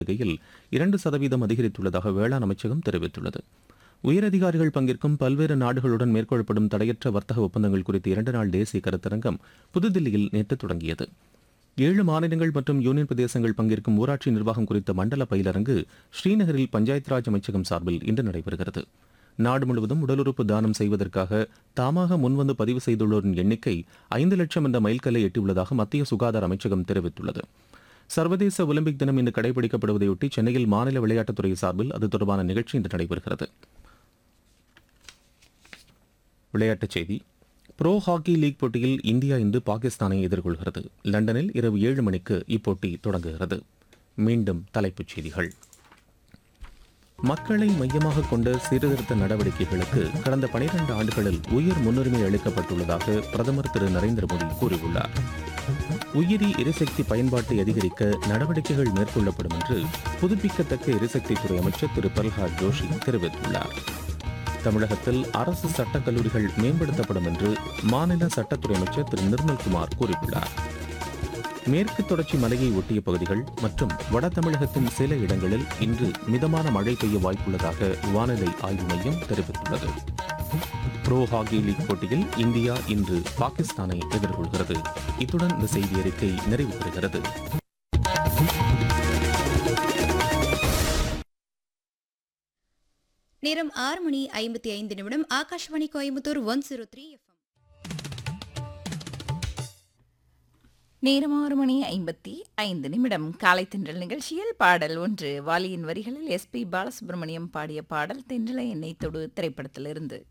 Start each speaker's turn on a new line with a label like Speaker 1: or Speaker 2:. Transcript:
Speaker 1: வருகையில் இரண்டு சதவீதம் அதிகரித்துள்ளதாக வேளாண் அமைச்சகம் தெரிவித்துள்ளது உயரதிகாரிகள் பங்கேற்கும் பல்வேறு நாடுகளுடன் மேற்கொள்ளப்படும் தடையற்ற வர்த்தக ஒப்பந்தங்கள் குறித்த இரண்டு நாள் தேசிய கருத்தரங்கம் புதுதில்லியில் நேற்று தொடங்கியது ஏழு மாநிலங்கள் மற்றும் யூனியன் பிரதேசங்கள் பங்கேற்கும் ஊராட்சி நிர்வாகம் குறித்த மண்டல பயிலரங்கு ஸ்ரீநகரில் பஞ்சாயத் ராஜ் அமைச்சகம் சார்பில் இன்று நடைபெறுகிறது நாடு முழுவதும் உடல் உறுப்பு தானம் செய்வதற்காக தாமாக முன்வந்து பதிவு செய்துள்ளோரின் எண்ணிக்கை ஐந்து லட்சம் என்ற மைல்கல்லை எட்டியுள்ளதாக மத்திய சுகாதார அமைச்சகம் தெரிவித்துள்ளது சர்வதேச ஒலிம்பிக் தினம் இன்று கடைபிடிக்கப்படுவதையொட்டி சென்னையில் மாநில விளையாட்டுத்துறை சார்பில் அது தொடர்பான நிகழ்ச்சி இன்று நடைபெறுகிறது விளையாட்டுச் செய்தி ப்ரோ ஹாக்கி லீக் போட்டியில் இந்தியா இன்று பாகிஸ்தானை எதிர்கொள்கிறது லண்டனில் இரவு ஏழு மணிக்கு இப்போட்டி தொடங்குகிறது மீண்டும் தலைப்புச் செய்திகள் மக்களை மையமாக கொண்ட சீர்திருத்த நடவடிக்கைகளுக்கு கடந்த பனிரெண்டு ஆண்டுகளில் உயர் முன்னுரிமை அளிக்கப்பட்டுள்ளதாக பிரதமர் திரு நரேந்திர மோடி கூறியுள்ளார் உயிரி எரிசக்தி பயன்பாட்டை அதிகரிக்க நடவடிக்கைகள் மேற்கொள்ளப்படும் என்று புதுப்பிக்கத்தக்க எரிசக்தித்துறை அமைச்சர் திரு பிரல்ஹாத் ஜோஷி தெரிவித்துள்ளார் தமிழகத்தில் அரசு சட்டக் கல்லூரிகள் மேம்படுத்தப்படும் என்று மாநில சட்டத்துறை அமைச்சர் திரு நிர்மல்குமார் கூறியுள்ளார் மேற்கு தொடர்ச்சி மலையை ஒட்டிய பகுதிகள் மற்றும் வட தமிழகத்தின் சில இடங்களில் இன்று மிதமான மழை பெய்ய வாய்ப்புள்ளதாக வானிலை ஆய்வு மையம் தெரிவித்துள்ளது ப்ரோ ஹாக்கி லீக் போட்டியில் இந்தியா இன்று பாகிஸ்தானை எதிர்கொள்கிறது இத்துடன் இந்த செய்தி அறிக்கை நிறைவு பெறுகிறது
Speaker 2: நேரம் ஆறு மணி ஐம்பத்தி ஐந்து நிமிடம் Akashvani Coimbatore one zero three FM
Speaker 3: நேரம் ஆறு மணி ஐம்பத்தி ஐந்து நிமிடம் காலை தென்றல் நிகழ்ச்சியில் பாடல் ஒன்று வாலியின் வரிகளில் எஸ்பி பாலசுப்ரமணியம் பாடிய பாடல் தென்றலை எண்ணெய் தொடு திரைப்படத்திலிருந்து